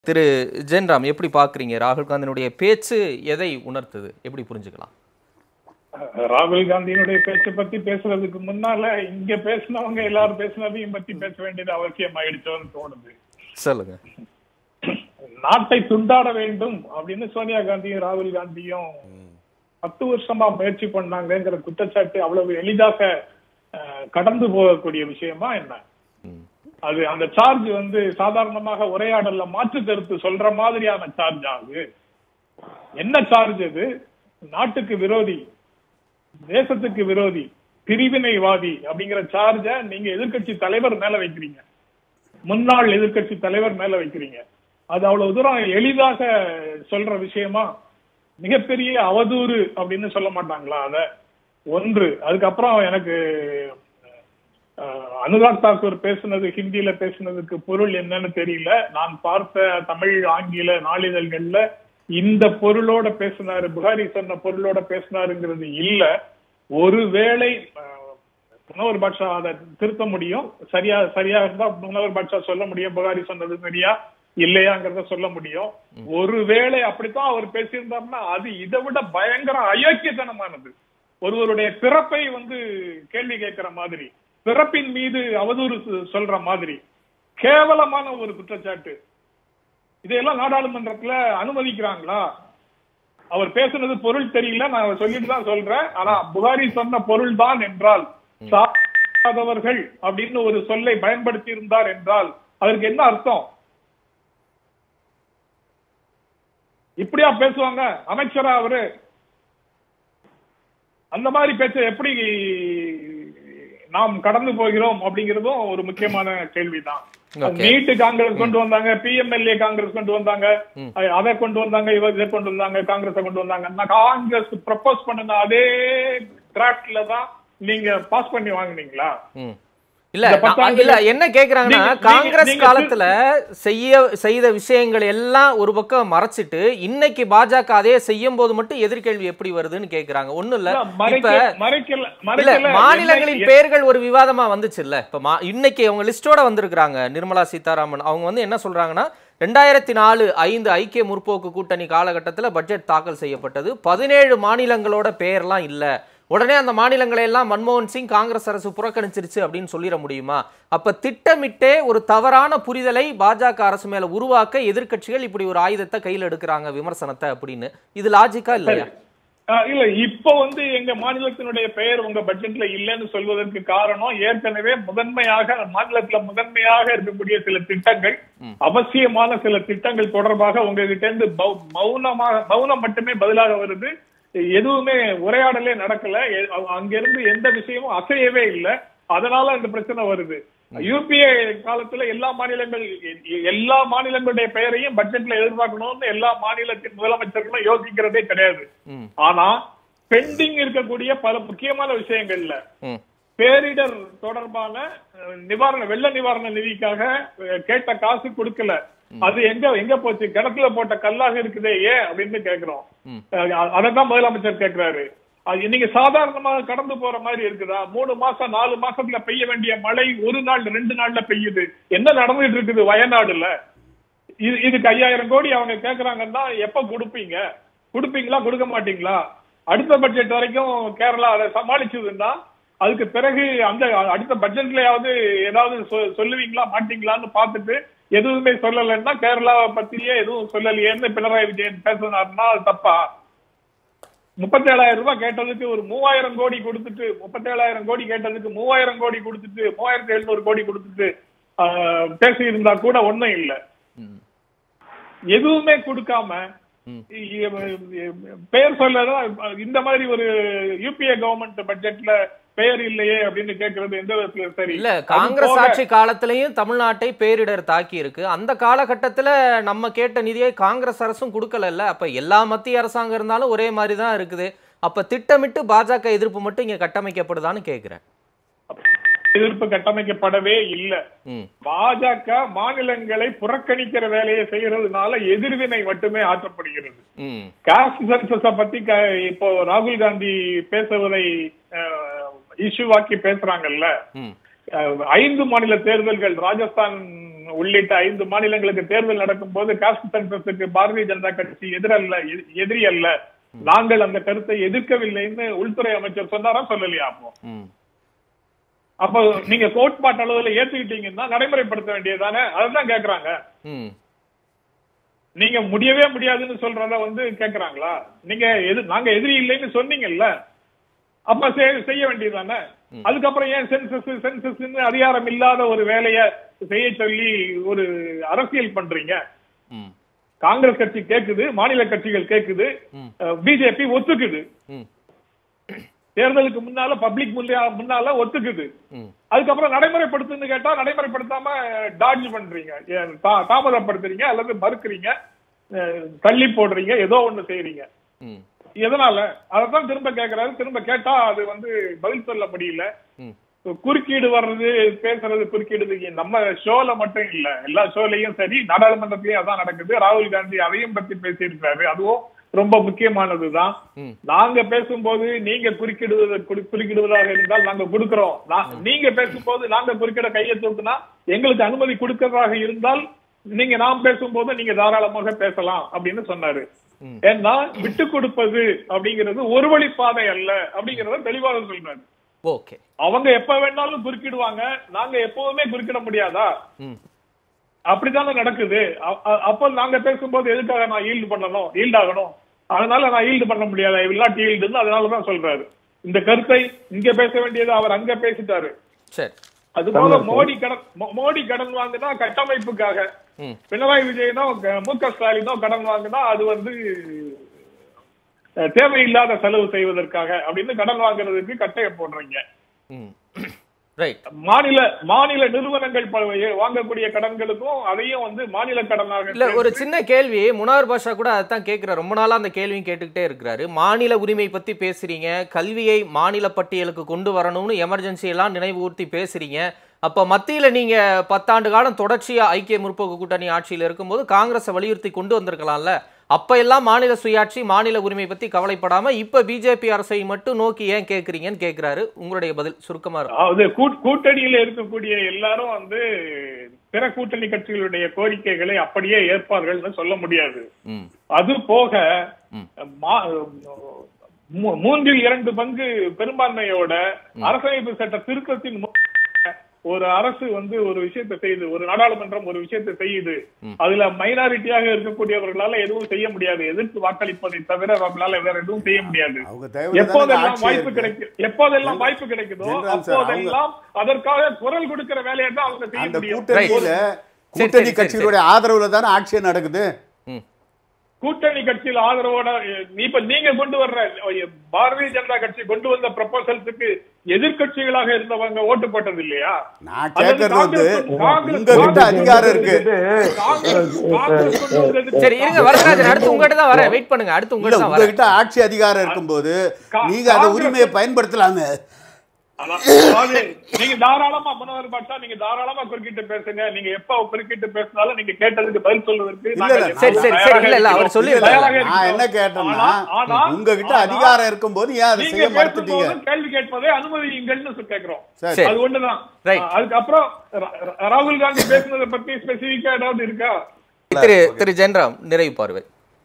திரு ஜென்ராம் எப்படி பார்க்குறீங்க ராகுல் காந்தியினுடைய பேச்சு எதை உணர்த்துது எப்படி புரிஞ்சுக்கலாம் ராகுல் காந்தியினுடைய பேச்சை பத்தி பேசுறதுக்கு முன்னால இங்க பேசினவங்க எல்லாரும் பேசினதையும் பத்தி பேச வேண்டியது அவசியம் ஆயிடுச்சோன்னு தோணுது சொல்லுங்க நாட்டை துண்டாட வேண்டும் அப்படின்னு சோனியா காந்தியும் ராகுல் காந்தியும் பத்து வருஷமா முயற்சி பண்ணாங்கங்கிற குற்றச்சாட்டு அவ்வளவு எளிதாக அஹ், கடந்து போகக்கூடிய விஷயமா என்ன ம். அது அந்த சார்ஜ் வந்து சாதாரணமாக உரையாடல்ல மாற்று கருத்து சொல்ற மாதிரியான சார்ஜ் ஆகுது என்ன சார்ஜ் அது நாட்டுக்கு விரோதி தேசத்துக்கு விரோதி பிரிவினைவாதி அப்படிங்கிற சார்ஜ நீங்க எதிர்க்கட்சி தலைவர் மேல வைக்கிறீங்க முன்னாள் எதிர்க்கட்சி தலைவர் மேல வைக்கிறீங்க அது அவ்வளவு தூரம் எளிதாக சொல்ற விஷயமா மிகப்பெரிய அவதூறு அப்படின்னு சொல்ல மாட்டாங்களா அத ஒன்று அதுக்கப்புறம் எனக்கு அஹ், அனுராக் தாக்கூர் பேசுனது ஹிந்தியில பேசுனதுக்கு பொருள் என்னன்னு தெரியல நான் பார்த்த தமிழ் ஆங்கில நாளிதழ்கள்ல இந்த பொருளோட பேசினாரு புகாரி சொன்ன பொருளோட பேசினாருங்கிறது இல்ல ஒருவேளை அஹ், முனவர் பாட்ஷா அதை திருத்த முடியும் சரியா சரியா இருந்தா முனவர் பாட்ஷா சொல்ல முடியும் புகாரி சொன்னது சரியா இல்லையாங்கிறத சொல்ல முடியும் ஒருவேளை அப்படித்தான் அவர் பேசியிருந்தாருன்னா அது இதை விட பயங்கர அயோக்கியத்தனமானது ஒருவருடைய பிறப்பை வந்து கேள்வி கேட்கிற மாதிரி பிறப்பின் மீது அவதூறு சொ- சொல்ற மாதிரி கேவலமான ஒரு குற்றச்சாட்டு இதையெல்லாம் நாடாளுமன்றத்துல அனுமதிக்கிறாங்களா அவர் பேசுனது பொருள் தெரியல நான் சொல்லிட்டு தான் சொல்றேன் ஆனா புகாரி சொன்ன பொருள் தான் என்றால் சாதவர்கள் அப்படின்னு ஒரு சொல்லை பயன்படுத்தி இருந்தார் என்றால் அதற்கு என்ன அர்த்தம் இப்படியா பேசுவாங்க அமைச்சரா அவரு அந்த மாதிரி பேச்ச எப்படி நாம் கடந்து போகிறோம் அப்படிங்கிறதும் ஒரு முக்கியமான கேள்விதான் Okay. நீட்டு காங்கிரஸ் கொண்டு வந்தாங்க பிஎம்எல்ஏ காங்கிரஸ் கொண்டு வந்தாங்க ம். அ- அதை கொண்டு வந்தாங்க இவர் இதை கொண்டு வந்தாங்க காங்கிரஸ் கொண்டு வந்தாங்க நான் காங்கிரஸ் ப்ரப்போஸ் பண்ணுன அதே டிராப்ட்ல தான் நீங்க பாஸ் பண்ணி வாங்குனீங்களா ம். இல்ல இந்த நான்- பத்தாண்டுல- இல்ல என்ன கேக்குறாங்கன்னா நீங்க- நீங்க- காங்கிரஸ் நீங்க காலத்துல செய்ய செய்த விஷயங்கள் எல்லாம் ஒரு பக்கம் மறைச்சிட்டு இன்னைக்கு பாஜக அதே செய்யும் போது மட்டும் எதிர்கேள்வி எப்படி வருதுன்னு கேக்குறாங்க ஒண்ணும் இல்ல இப்ப மறைக்க- மறைக்கல இல்ல மறைக்கல மாநிலங்களின் என்ன- பெயர்கள் ஒரு விவாதமா வந்துச்சு இல்ல இப்ப மா- இன்னைக்கு அவங்க லிஸ்டோட வந்திருக்காங்க நிர்மலா சீதாராமன் அவங்க வந்து என்ன சொல்றாங்கன்னா ரெண்டாயிரத்தி நாலு ஐந்து ஐக்கிய முற்போக்கு கூட்டணி காலகட்டத்தில் பட்ஜெட் தாக்கல் செய்யப்பட்டது பதினேழு மாநிலங்களோட பெயர்லாம் இல்ல உடனே அந்த மாநிலங்களை எல்லாம் மன்மோகன் சிங் காங்கிரஸ் அரசு புறக்கணிச்சிருச்சு அப்படின்னு சொல்லிட முடியுமா அப்ப திட்டமிட்டே ஒரு தவறான புரிதலை பாஜக அரசு மேல உருவாக்க எதிர்க்கட்சிகள் இப்படி ஒரு ஆயுதத்தை கையில் எடுக்கிறாங்க விமர்சனத்தை அப்படின்னு இது லாஜிக்கா இல்லையா ஆஹ் இல்ல இப்ப வந்து எங்க மாநிலத்தினுடைய பெயர் உங்க பட்ஜெட்ல இல்லைன்னு சொல்வதற்கு காரணம் ஏற்கனவே முதன்மையாக மாநிலத்துல முதன்மையாக இருக்கக்கூடிய சில திட்டங்கள் அவசியமான சில திட்டங்கள் தொடர்பாக உங்ககிட்ட இருந்து பௌ- மௌனமாக மௌனம் மட்டுமே பதிலாக வருது எதுவுமே உரையாடலே நடக்கல எ- அ- அங்கிருந்து எந்த விஷயமும் அசையவே இல்லை அதனால இந்த பிரச்சனை வருது யூபிஏ காலத்துல எல்லா மாநிலங்கள் எ- எல்லா மாநிலங்களுடைய பெயரையும் பட்ஜெட்ல எதிர்பார்க்கணும்னு எல்லா மாநிலத்தின் முதலமைச்சர்களும் யோசிக்கிறதே கிடையாது ம் ஆனா பெண்டிங் இருக்கக்கூடிய பல முக்கியமான விஷயங்கள்ல ம் பேரிடர் தொடர்பான அஹ், நிவாரண வெள்ள நிவாரண நிதிக்காக அஹ், கேட்ட காசு கொடுக்கல அது எங்க எங்க போச்சு கிணத்துல போட்ட கல்லாக இருக்குதே ஏன் அப்படின்னு கேக்குறோம் ம். அஹ், அதைத்தான் முதலமைச்சர் கேக்குறாரு அது நீங்க சாதாரணமாக கடந்து போற மாதிரி இருக்குதா மூணு மாசம் நாலு மாசத்துல பெய்ய வேண்டிய மழை ஒரு நாள் ரெண்டு நாள்ல பெய்யுது என்ன நடந்துட்டு இருக்குது வயநாடுல இது இதுக்கு ஐயாயிரம் கோடி அவங்க கேக்குறாங்கன்னா எப்ப கொடுப்பீங்க கொடுப்பீங்களா கொடுக்க மாட்டீங்களா அடுத்த பட்ஜெட் வரைக்கும் கேரளா அதை சமாளிச்சதுன்னா அதுக்கு பிறகு அந்த அடுத்த பட்ஜெட்லயாவது ஏதாவது சொ- சொல்லுவீங்களா மாட்டீங்களான்னு பார்த்துட்டு எதுவுமே சொல்லலைன்னா கேரளாவை பத்தியே எதுவும் சொல்லலையேன்னு பினராயி விஜயன் பேசினாருன்னா அது தப்பா முப்பத்தேழாயிரம் ரூபாய் கேட்டதுக்கு ஒரு மூவாயிரம் கோடி கொடுத்துட்டு முப்பத்தேழாயிரம் கோடி கேட்டதுக்கு மூவாயிரம் கோடி கொடுத்துட்டு மூவாயிரத்தி எழுநூறு கோடி கொடுத்துட்டு பேசி இருந்தா கூட ஒண்ணும் இல்ல ம் எதுவுமே கொடுக்காம ம். இ- பெயர் சொல்லதான் இந்த மாதிரி ஒரு யூபிஏ கவர்மெண்ட் பட்ஜெட்ல பெயர் இல்லையே அப்படின்னு கேக்குறது எந்த விதத்துல சரி இல்ல அது காங்கிரஸ் போக- ஆட்சி காலத்திலையும் தமிழ்நாட்டை பேரிடர் தாக்கி இருக்கு அந்த காலகட்டத்துல நம்ம கேட்ட நிதியை காங்கிரஸ் அரசும் கொடுக்கல அப்ப எல்லா மத்திய அரசாங்கம் இருந்தாலும் ஒரே மாதிரி தான் இருக்குது அப்ப திட்டமிட்டு பாஜக எதிர்ப்பு மட்டும் இங்க கட்டமைக்கப்படுதான்னு கேக்குறேன் எதிர்ப்பு கட்டமைக்கப்படவே இல்ல ம் பாஜக மாநிலங்களை புறக்கணிக்கிற வேலையை செய்யறதுனால எதிர்வினை மட்டுமே ஆற்றப்படுகிறது ம் காஸ்ட் சென்சஸ பத்தி க- இப்போ ராகுல் காந்தி பேசுவதை இஷ்யூவாக்கி பேசுறாங்கல்ல ம் அஹ், ஐந்து மாநில தேர்தல்கள் ராஜஸ்தான் உள்ளிட்ட ஐந்து மாநிலங்களுக்கு தேர்தல் நடக்கும் போது காஸ்ட் சென்சஸுக்கு பாரதிய ஜனதா கட்சி எதிரல்ல எ- எதிரி அல்ல நாங்கள் அந்த கருத்தை எதிர்க்கவில்லைன்னு உள்துறை அமைச்சர் சொன்னாரா சொல்லலையா அப்போ ம் அப்போ நீங்க கோட்பாட்டு அளவுல ஏத்துக்கிட்டீங்கன்னா நடைமுறைப்படுத்த வேண்டியதானே அதுதான் கேக்குறாங்க ம் நீங்க முடியவே முடியாதுன்னு சொல்றத வந்து கேக்குறாங்களா நீங்க எது நாங்க எதிரி இல்லைன்னு சொன்னீங்கல்ல அப்ப செய்- செய்ய வேண்டியதுதானே அதுக்கப்புறம் ஏன் சென்சஸ் சென்சஸ் அதிகாரம் இல்லாத ஒரு வேலையை செய்ய சொல்லி ஒரு அரசியல் பண்றீங்க ம் காங்கிரஸ் கட்சி கேக்குது மாநில கட்சிகள் கேக்குது ம். பிஜேபி ஒத்துக்குது ம் தேர்தலுக்கு முன்னால பப்ளிக் முன்னால ஒத்துக்குது ம் அதுக்கப்புறம் நடைமுறைப்படுத்துன்னு கேட்டா நடைமுறைப்படுத்தாம டாட்ஜ் பண்றீங்க ஏன் தா- தாமதப்படுத்துறீங்க அல்லது மறுக்கிறீங்க அஹ், தள்ளி போடுறீங்க ஏதோ ஒண்ணு செய்றீங்க ம் எதனால அதைத்தான் திரும்ப கேக்குறாரு திரும்ப கேட்டா அது வந்து பதில் சொல்ல முடியல ம் குறுக்கீடு வர்றது பேசுறது குறுக்கீடு இங்க நம்ம ஷோல மட்டும் இல்ல எல்லா ஷோலயும் சரி நாடாளுமன்றத்திலயும் அதான் நடக்குது ராகுல் காந்தி அதையும் பத்தி பேசியிருக்காரு அதுவும் ரொம்ப முக்கியமானதுதான் ம். நாங்க பேசும்போது நீங்க குறுக்கிடுவது குறு- குறுக்கிடுவதாக இருந்தால் நாங்க கொடுக்கிறோம் நா- நீங்க பேசும்போது நாங்க குறுக்கிட கையை தூக்குனா எங்களுக்கு அனுமதி கொடுக்கறதாக இருந்தால் நீங்க நாம் பேசும்போது நீங்க தாராளமாக பேசலாம் அப்படின்னு சொன்னாரு ம். ஏன்னா விட்டு கொடுப்பது அப்படிங்கிறது ஒரு வழி பாதை அல்ல அப்படிங்கறத தெளிவாக சொல்றாரு ஓகே அவங்க எப்ப வேணாலும் குறுக்கிடுவாங்க நாங்க எப்பவுமே குறுக்கிட முடியாதா ம் அப்படித்தானே நடக்குது அ- அ- அப்போ நாங்க பேசும்போது எதுக்காக நான் ஈல்டு பண்ணணும் ஈல்ட் ஆகணும் அதனால நான் ஈல்டு பண்ண முடியாது ஐ வில் நாட் ஈல்டுன்னு அதனாலதான் சொல்றாரு இந்த கருத்தை இங்க பேச வேண்டியது அவர் அங்க பேசிட்டாரு சரி அது போல மோடி கடன் மோ- மோடி கடன் வாங்கினா கட்டமைப்புக்காக ம் பினராயி விஜயனோ க- மு க ஸ்டாலினோ கடன் வாங்கினா அது வந்து அஹ், தேவையில்லாத செலவு செய்வதற்காக அப்படின்னு கடன் வாங்குறதுக்கு கட்டைய போடுறீங்க ம் ரைட் மாநில மாநில நிறுவனங்கள் ப- வாங்கக்கூடிய கடன்களுக்கும் அதையும் வந்து மாநில கடனாக இல்ல ஒரு சின்ன கேள்வி முனார் பாஷா கூட அதான் கேட்கிறார் ரொம்ப நாளா அந்த கேள்வியும் கேட்டுக்கிட்டே இருக்கிறாரு மாநில உரிமை பத்தி பேசுறீங்க கல்வியை மாநில பட்டியலுக்கு கொண்டு வரணும்னு எமர்ஜென்சி எல்லாம் நினைவூர்த்தி பேசுறீங்க அப்ப மத்தியில நீங்க பத்தாண்டு காலம் தொடர்ச்சியா ஐக்கிய முற்போக்கு கூட்டணி ஆட்சியில் இருக்கும்போது காங்கிரஸை வலியுறுத்தி கொண்டு வந்திருக்கலாம்ல அப்ப எல்லாம் மாநில சுயாட்சி மாநில உரிமை பத்தி கவலைப்படாம இப்ப பிஜேபி அரசை மட்டும் நோக்கி ஏன் கேக்குறீங்கன்னு கேக்குறாரு உங்களுடைய பதில் சுருக்கமா இருக்கும் அதாவது கூட்- கூட்டணியில இருக்கக்கூடிய எல்லாரும் வந்து பிற கூட்டணி கட்சிகளுடைய கோரிக்கைகளை அப்படியே ஏற்பார்கள்னு சொல்ல முடியாது ம் அது போக ம். மா- மூ- மூன்றில் இரண்டு பங்கு பெரும்பான்மையோட அரசமைப்பு சட்ட திருத்தத்தின் மூலம் ஒரு அரசு வந்து ஒரு விஷயத்தை செய்யுது ஒரு நாடாளுமன்றம் ஒரு விஷயத்தை செய்யுது அதுல மைனாரிட்டியாக இருக்கக்கூடியவர்களால எதுவும் செய்ய முடியாது எதிர்த்து வாக்களிப்பதை தவிர அவர்களால வேற எதுவும் செய்ய முடியாது அவங்க தயவுல தானே எப்போதெல்லாம் ஆட்சி வாய்ப்பு இருக்கு. கிடைக்கும் எப்போதெல்லாம் வாய்ப்பு கிடைக்குதோ ஜெனரல் சார், அப்போதெல்லாம் அதற்காக குரல் கொடுக்கிற வேலையை தான் அவங்க செய்ய அந்த முடியும் கூட்டணியில சரி, கூட்டணி சரி, கட்சிகளுடைய ஆதரவுல தானே ஆட்சியே நடக்குது ம் கூட்டணி கட்சியில் ஆதரவோட அஹ், இப்ப நீங்க கொண்டு வர்ற அஹ், பாரதிய ஜனதா கட்சி கொண்டு வந்த ப்ரொபோசல்ஸுக்கு எதிர்க்கட்சிகளாக இருந்தவங்க ஓட்டு போட்டது இல்லையா நான் அல்லது கேட்கறது வந்து காங்கிரஸ் காங்கிரஸ் உங்ககிட்ட காங்கிரஸ் அதிகாரம் இருக்கு காங்கிரஸ் காங்கிரஸ் கொண்டு வந்ததுக்கு சரி இருங்க வரதராஜன் அடுத்து உங்ககிட்ட தான் வரேன் வெயிட் பண்ணுங்க அடுத்து இல்ல உங்ககிட்ட தான் வரேன் உங்ககிட்ட ஆட்சி அதிகாரம் இருக்கும்போது கா- நீங்க அந்த காங்கிரஸ் உரிமையை பயன்படுத்தலாமே அதான், அதாவது நீங்க தாராளமா மனோகர் பாட்சா நீங்க தாராளமா குறுக்கிட்டு பேசுங்க நீங்க எப்ப குறுக்கிட்டு பேசினாலும் நீங்க கேட்டதுக்கு பதில் சொல்வதற்கு இல்ல, நாங்க இல்ல, சரி, சரி, சரி, இல்ல, இல்ல, அவர் சொல்லி இல்ல, தயாராக நான் இருக்கிறோம். என்ன கேட்டேன்னா ஆனா- ஆனா- உங்ககிட்ட ஆனா- அதிகாரம் இருக்கும்போது ஏன் அதை நீங்க செய்ய மறுத்துட்டீங்க பேசும்போது கேள்வி கேட்பதை அனுமதியுங்கள்னு சொ- கேக்குறோம் சரி. அது ஒண்ணுதான் Right. அஹ் அதுக்கப்புறம் ரா- ரா- ராகுல் காந்தி பேசுனதை பத்தி ஸ்பெசிபிக்கா ஏதாவது இருக்கா திரு திரு ஜென்ராம் நிறைவு பார்வை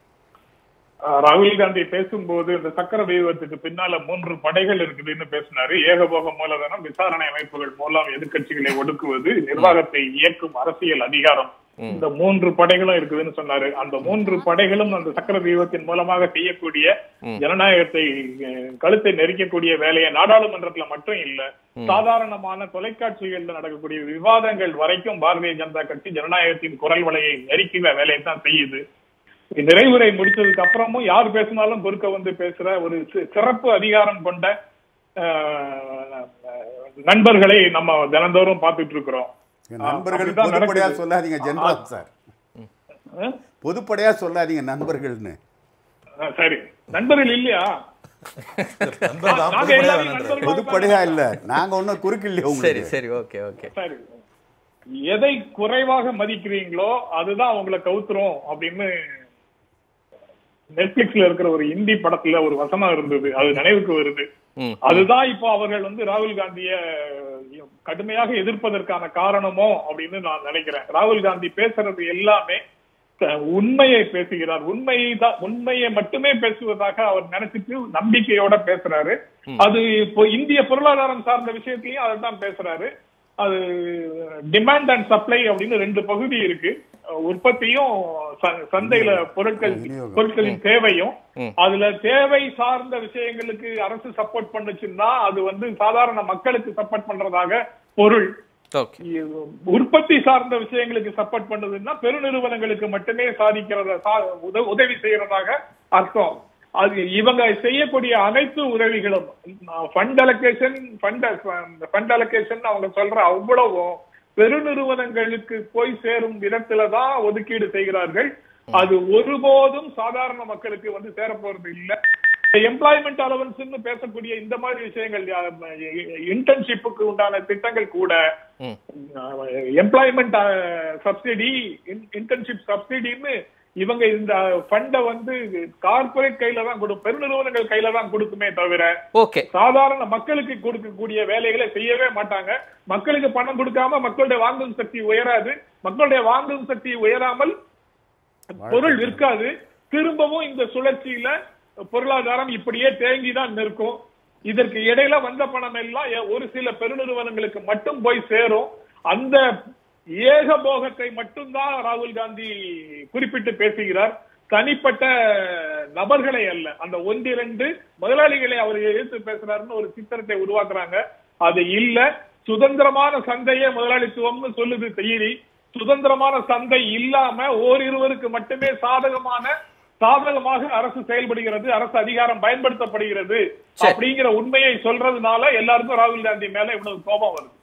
அஹ் ராகுல் காந்தி பேசும்போது இந்த சக்கர வியூகத்துக்கு பின்னால மூன்று படைகள் இருக்குதுன்னு பேசினாரு ஏகபோக மூலதனம் விசாரணை அமைப்புகள் மூலம் எதிர்க்கட்சிகளை ஒடுக்குவது நிர்வாகத்தை இயக்கும் அரசியல் அதிகாரம் இந்த மூன்று படைகளும் இருக்குதுன்னு சொன்னாரு அந்த மூன்று படைகளும் அந்த சக்கர வியூகத்தின் மூலமாக செய்யக்கூடிய ஜனநாயகத்தை அஹ், கழுத்தை நெரிக்கக்கூடிய வேலையை நாடாளுமன்றத்துல மட்டும் இல்ல சாதாரணமான தொலைக்காட்சிகள்ல நடக்கக்கூடிய விவாதங்கள் வரைக்கும் பாரதிய ஜனதா கட்சி ஜனநாயகத்தின் குரல் வலையை நெருக்கிற வேலையை தான் செய்யுது நிறைவுரை முடிச்சதுக்கு அப்புறமும் யார் பேசினாலும் குறுக்க வந்து பேசுற ஒரு சி- சிறப்பு அதிகாரம் கொண்ட அஹ், நண்பர்களை நம்ம தினந்தோறும் பார்த்துட்டு இருக்கிறோம் என் நண்பர்கள் அப்படிதான் பொதுப்படையா நடக்குது. சொல்லாதீங்க ஜெனரல் சார் அஹ், பொதுப்படையா சொல்லாதீங்க நண்பர்கள்னு அஹ், சரி நண்பர்கள் இல்லையா நண்பர் தான் நாங்க பொதுப்படையா எல்லாரும் வேணான்றாரு. நண்பர்களாக பொதுப்படையா இல்ல நாங்க ஒன்னும் குறுக்கில்லையே சரி உங்களுக்கு சரி ஓகே ஓகே சரி எதை குறைவாக மதிக்கிறீங்களோ அதுதான் உங்களை கவுத்துரும் அப்படின்னு நெட்ஃபிளிக்ஸ்ல இருக்கிற ஒரு இந்தி படத்துல ஒரு வசனம் இருந்தது அது நினைவுக்கு வருது ம். அதுதான் இப்போ அவர்கள் வந்து ராகுல் காந்திய கடுமையாக எதிர்ப்பதற்கான காரணமோ அப்படின்னு நான் நினைக்கிறேன் ராகுல் காந்தி பேசுறது எல்லாமே க- உண்மையை பேசுகிறார் உண்மையை தான் உண்மையை மட்டுமே பேசுவதாக அவர் நினைச்சிட்டு நம்பிக்கையோட பேசுறாரு அது இப்போ இந்திய பொருளாதாரம் சார்ந்த விஷயத்திலையும் அதை தான் பேசுறாரு அது டிமாண்ட் அண்ட் சப்ளை அப்படின்னு ரெண்டு பகுதி இருக்கு உற்பத்தியும் ச- சந்தையில பொருட்கள் விநியோகம். பொருட்களின் தேவையும் ம். அதுல தேவை சார்ந்த விஷயங்களுக்கு அரசு சப்போர்ட் பண்ணுச்சுன்னா அது வந்து சாதாரண மக்களுக்கு சப்போர்ட் பண்றதாக பொருள் ஓகே இது உற்பத்தி சார்ந்த விஷயங்களுக்கு சப்போர்ட் பண்ணுதுன்னா பெருநிறுவனங்களுக்கு மட்டுமே சாதிக்கிறத சா- உத- உதவி செய்யறதாக அர்த்தம் அது இவங்க செய்யக்கூடிய அனைத்து உதவிகளும் fund allocation fund fund allocation அவங்க சொல்ற அவ்வளவும் பெருநிறுவனங்களுக்கு போய் சேரும் விதத்துல தான் ஒதுக்கீடு செய்கிறார்கள் அது ஒருபோதும் சாதாரண மக்களுக்கு வந்து சேரப்போறது இல்ல எம்ப்ளாய்மெண்ட் அலவன்ஸ் பேசக்கூடிய இந்த மாதிரி விஷயங்கள் இன்டர்ன்ஷிப்புக்கு உண்டான திட்டங்கள் கூட ம். எம்ப்ளாய்மெண்ட் சப்சிடி இன்டர்ன்ஷிப் சப்சிடின்னு இவங்க இந்த ஃபண்ட வந்து கார்பரேட் கையில தான் கொடுக்கும் பெருநிறுவனங்கள் கையில தான் கொடுக்குமே தவிர ஓகே சாதாரண மக்களுக்கு கொடுக்கக்கூடிய வேலைகளை செய்யவே மாட்டாங்க மக்களுக்கு பணம் கொடுக்காம மக்களுடைய வாங்கும் சக்தி உயராது மக்களுடைய வாங்கும் சக்தி உயராமல் பொருள் விற்காது திரும்பவும் இந்த சுழற்சியில பொருளாதாரம் இப்படியே தேங்கி தான் நிற்கும் இதற்கு இடையில வந்த பணம் எல்லாம் எ- ஒரு சில பெருநிறுவனங்களுக்கு மட்டும் போய் சேரும் அந்த ஏகபோகத்தை மட்டும்தான் ராகுல் காந்தி குறிப்பிட்டு பேசுகிறார் தனிப்பட்ட நபர்களை அல்ல அந்த ஒன்றிரண்டு முதலாளிகளை அவர் எதிர்த்து பேசுறாருன்னு ஒரு சித்திரத்தை உருவாக்குறாங்க அது இல்ல சுதந்திரமான சந்தையே முதலாளித்துவம்னு சொல்லுது செய்தி சுதந்திரமான சந்தை இல்லாம ஓரிருவருக்கு மட்டுமே சாதகமான சாதகமாக அரசு செயல்படுகிறது அரசு அதிகாரம் பயன்படுத்தப்படுகிறது சரி. அப்படிங்கிற உண்மையை சொல்றதுனால எல்லாருக்கும் ராகுல் காந்தி மேல இவ்வளவு கோபம் வருது